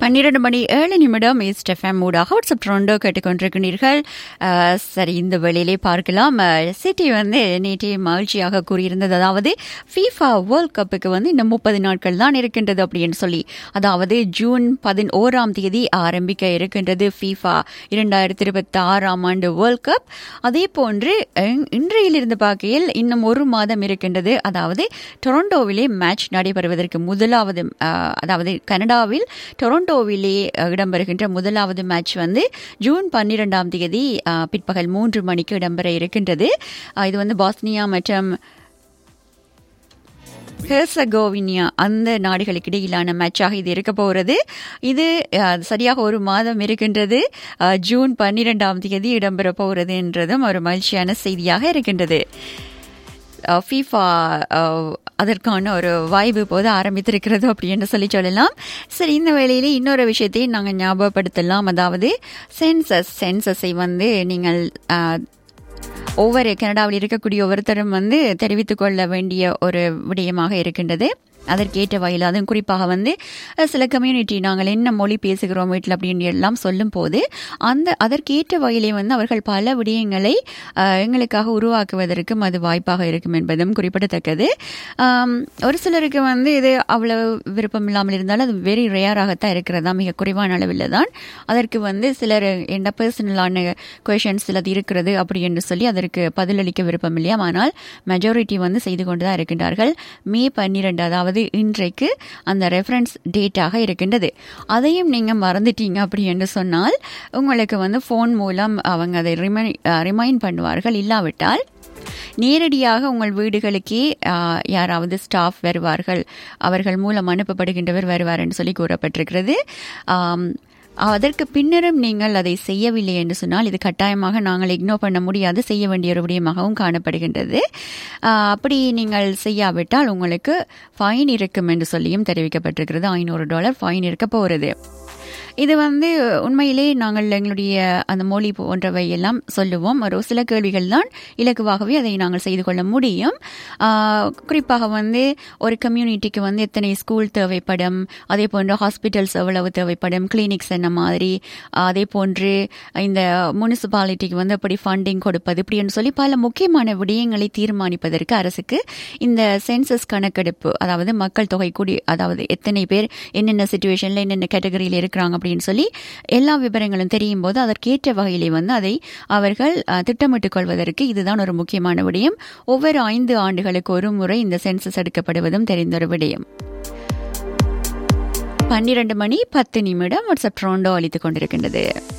பன்னிரண்டு மணி ஏழு நிமிடம் ஈஸ்ட் எஃப்எம் ஊடாக வாட்ஸ்அப் ட்ரோண்டோ கேட்டுக்கொண்டிருக்கிறீர்கள் அஹ், சரி இந்த வேளையிலே பார்க்கலாம் அஹ், சிட்டி வந்து நேற்றைய மகிழ்ச்சியாக கூறியிருந்தது அதாவது ஃபீஃபா வேர்ல்ட் கப்புக்கு வந்து இன்னும் முப்பது நாட்கள் தான் இருக்கின்றது அப்படின்னு சொல்லி அதாவது ஜூன் பதினோராம் தேதி ஆரம்பிக்க இருக்கின்றது ஃபீஃபா இரண்டாயிரத்தி இருபத்தி ஆறாம் ஆண்டு வேர்ல்ட் கப் அதே போன்று அஹ், இன்றையிலிருந்து பார்க்கையில் இன்னும் ஒரு மாதம் இருக்கின்றது அதாவது டொரண்டோவிலே மேட்ச் நடைபெறுவதற்கு முதலாவது அஹ், அதாவது கனடாவில் டொரண்டோவிலே அஹ், இடம்பெறுகின்ற முதலாவது மேட்ச் வந்து ஜூன் பன்னிரெண்டாம் தேதி அஹ், பிற்பகல் மூன்று மணிக்கு இடம்பெற இருக்கின்றது அஹ், இது வந்து பாஸ்னியா மற்றும் ஹெர்சகோவினியா அந்த நாடுகளுக்கு இடையிலான மேட்சாக இது இருக்க போகிறது இது அஹ், சரியாக ஒரு மாதம் இருக்கின்றது அஹ், ஜூன் பன்னிரெண்டாம் தேதி இடம்பெற போகிறது என்றதும் ஒரு மகிழ்ச்சியான செய்தியாக இருக்கின்றது ஃபீஃபா அதற்கான ஒரு வாய்ப்பு போது ஆரம்பித்திருக்கிறது அப்படின்னு சொல்லி சொல்லலாம் சரி இந்த வேளையிலே இன்னொரு விஷயத்தையும் நாங்கள் ஞாபகப்படுத்தலாம் அதாவது சென்சஸ் சென்சஸை வந்து நீங்கள் அஹ், ஒவ்வொரு கனடாவில் இருக்கக்கூடிய ஒவ்வொருத்தரும் வந்து தெரிவித்துக் கொள்ள வேண்டிய ஒரு விடயமாக இருக்கின்றது அதற்கேற்ற வகையில் அதுவும் குறிப்பாக வந்து அஹ், சில கம்யூனிட்டி நாங்கள் என்ன மொழி பேசுகிறோம் வீட்டில் அப்படின்னு எல்லாம் சொல்லும் போது அந்த அதற்கேற்ற வகையிலே வந்து அவர்கள் பல விடயங்களை அஹ், எங்களுக்காக உருவாக்குவதற்கும் அது வாய்ப்பாக இருக்கும் என்பதும் குறிப்பிடத்தக்கது ஆம், ஒரு சிலருக்கு வந்து இது அவ்வளவு விருப்பம் இல்லாமல் இருந்தாலும் அது வெரி ரேராகத்தான் இருக்கிறதா மிக குறைவான அளவில் தான் அதற்கு வந்து சிலர் என்ன பர்சனலான கொஷன்ஸ் சிலது இருக்கிறது அப்படி என்று சொல்லி அதற்கு பதிலளிக்க விருப்பம் இல்லையா ஆனால் மெஜாரிட்டி வந்து செய்து கொண்டு தான் இருக்கின்றார்கள் மே பன்னிரெண்டு அதாவது இன்றைக்கு அந்த ரெஃபரன்ஸ் டேட்டாக இருக்கின்றது அதையும் நீங்கள் மறந்துட்டீங்க அப்படி என்று சொன்னால் உங்களுக்கு வந்து ஃபோன் மூலம் அவங்க அதை ரிமை ரிமைண்ட் பண்ணுவார்கள் இல்லாவிட்டால் நேரடியாக உங்கள் வீடுகளுக்கே ஆ, யாராவது ஸ்டாஃப் வருவார்கள் அவர்கள் மூலம் அனுப்பப்படுகின்றவர் வருவார் என்று சொல்லி கூறப்பட்டிருக்கிறது ஆம், அதற்கு பின்னரும் நீங்கள் அதை செய்யவில்லை என்று சொன்னால் இது கட்டாயமாக நாங்கள் இக்னோர் பண்ண முடியாது செய்ய வேண்டிய ஒரு விடயமாகவும் காணப்படுகின்றது ஆ, அப்படி நீங்கள் செய்யாவிட்டால் உங்களுக்கு ஃபைன் இருக்கும் என்று சொல்லியும் தெரிவிக்கப்பட்டிருக்கிறது ஐநூறு டாலர் ஃபைன் இருக்க போகிறது இது வந்து உண்மையிலே நாங்கள் எங்களுடைய அந்த மொழி போன்றவை எல்லாம் சொல்லுவோம் ஒரு சில கேள்விகள் தான் இலகுவாகவே அதை நாங்கள் செய்து கொள்ள முடியும் ஆஹ், குறிப்பாக வந்து ஒரு கம்யூனிட்டிக்கு வந்து எத்தனை ஸ்கூல் தேவைப்படும் அதே போன்று ஹாஸ்பிட்டல்ஸ் எவ்வளவு தேவைப்படும் கிளினிக்ஸ் என்ன மாதிரி அதே போன்று இந்த முனிசிபாலிட்டிக்கு வந்து எப்படி ஃபண்டிங் கொடுப்பது இப்படின்னு சொல்லி பல முக்கியமான விடயங்களை தீர்மானிப்பதற்கு அரசுக்கு இந்த சென்சஸ் கணக்கெடுப்பு அதாவது மக்கள் தொகை கூடி அதாவது எத்தனை பேர் என்னென்ன சுச்சுவேஷன்ல என்னென்ன கேட்டகரியில் இருக்கிறாங்க அப்படின்னு சொல்லி எல்லா விவரங்களும் தெரியும் போது அதற்கேற்ற வகையிலே வந்து அதை அவர்கள் அஹ், திட்டமிட்டுக் கொள்வதற்கு இதுதான் ஒரு முக்கியமான விடயம் ஒவ்வொரு ஐந்து ஆண்டுகளுக்கு ஒரு முறை இந்த சென்சஸ் எடுக்கப்படுவதும் தெரிந்த ஒரு விடயம் பன்னிரண்டு மணி பத்து நிமிடம் வாட்ஸ்அப் ட்ரோண்டோ அளித்துக் கொண்டிருக்கின்றது